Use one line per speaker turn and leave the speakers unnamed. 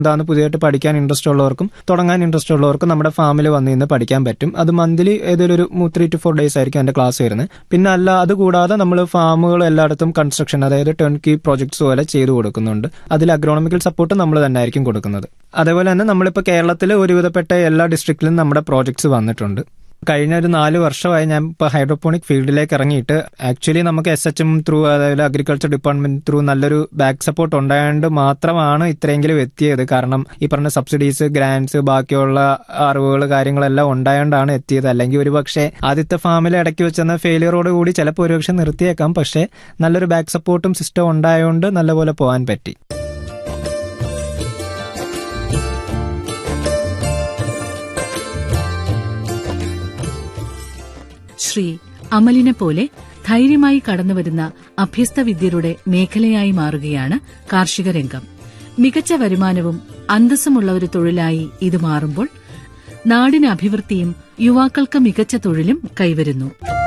ഇതാണ് പുതിയതായിട്ട് പഠിക്കാൻ ഇൻട്രസ്റ്റ് ഉള്ളവർക്കും തുടങ്ങാൻ ഇൻട്രസ്റ്റ് ഉള്ളവർക്കും നമ്മുടെ ഫാമിൽ വന്ന് നിന്ന് പഠിക്കാൻ പറ്റും അത് മന്ത്ലി ഏതൊരു ഒരു ത്രീ ടു ഫോർ ഡേയ്സ് ആയിരിക്കും എന്റെ ക്ലാസ് വരുന്നത് പിന്നെ അല്ല അത് കൂടാതെ നമ്മൾ ഫാമുകൾ എല്ലായിടത്തും കൺസ്ട്രക്ഷൻ അതായത് ടേൺ കീ പ്രോജക്ട്സ് പോലെ ചെയ്തു കൊടുക്കുന്നുണ്ട് അതിൽ അഗ്രോണമിക്കൽ സപ്പോർട്ട് നമ്മൾ തന്നെ ആയിരിക്കും കൊടുക്കുന്നത് അതേപോലെ തന്നെ നമ്മളിപ്പോൾ കേരളത്തിൽ ഒരുവിധപ്പെട്ട എല്ലാ ഡിസ്ട്രിക്റ്റിലും നമ്മുടെ പ്രോജക്ട്സ് വന്നിട്ടുണ്ട് കഴിഞ്ഞ ഒരു നാല് വർഷമായി ഞാൻ ഇപ്പോൾ ഹൈഡ്രോപോണിക് ഫീൽഡിലേക്ക് ഇറങ്ങിയിട്ട് ആക്ച്വലി നമുക്ക് എസ് എച്ച് എം ത്രൂ അതായത് അഗ്രികൾച്ചർ ഡിപ്പാർട്ട്മെന്റ് ത്രൂ നല്ലൊരു ബാക്ക് സപ്പോർട്ട് ഉണ്ടായതുകൊണ്ട് മാത്രമാണ് ഇത്രയെങ്കിലും എത്തിയത് കാരണം ഈ പറഞ്ഞ സബ്സിഡീസ് ഗ്രാൻഡ്സ് ബാക്കിയുള്ള അറിവുകൾ കാര്യങ്ങളെല്ലാം ഉണ്ടായതുകൊണ്ടാണ് എത്തിയത് അല്ലെങ്കിൽ ഒരു പക്ഷേ ആദ്യത്തെ ഫാമിൽ ഇടയ്ക്ക് വെച്ചെന്ന ഫെയിലിയറോട് കൂടി ചിലപ്പോൾ ഒരുപക്ഷെ നിർത്തിയേക്കാം പക്ഷേ നല്ലൊരു ബാക്ക് സപ്പോർട്ടും സിസ്റ്റം ഉണ്ടായതുകൊണ്ട് നല്ലപോലെ പോകാൻ പറ്റി
ശ്രീ അമലിനെ പോലെ ധൈര്യമായി കടന്നുവരുന്ന അഭ്യസ്ത വിദ്യരുടെ മേഖലയായി മാറുകയാണ് കാർഷിക രംഗം മികച്ച വരുമാനവും അന്തസ്സുമുള്ള ഒരു തൊഴിലായി ഇത് മാറുമ്പോൾ നാടിന് അഭിവൃദ്ധിയും യുവാക്കൾക്ക് മികച്ച തൊഴിലും കൈവരുന്നു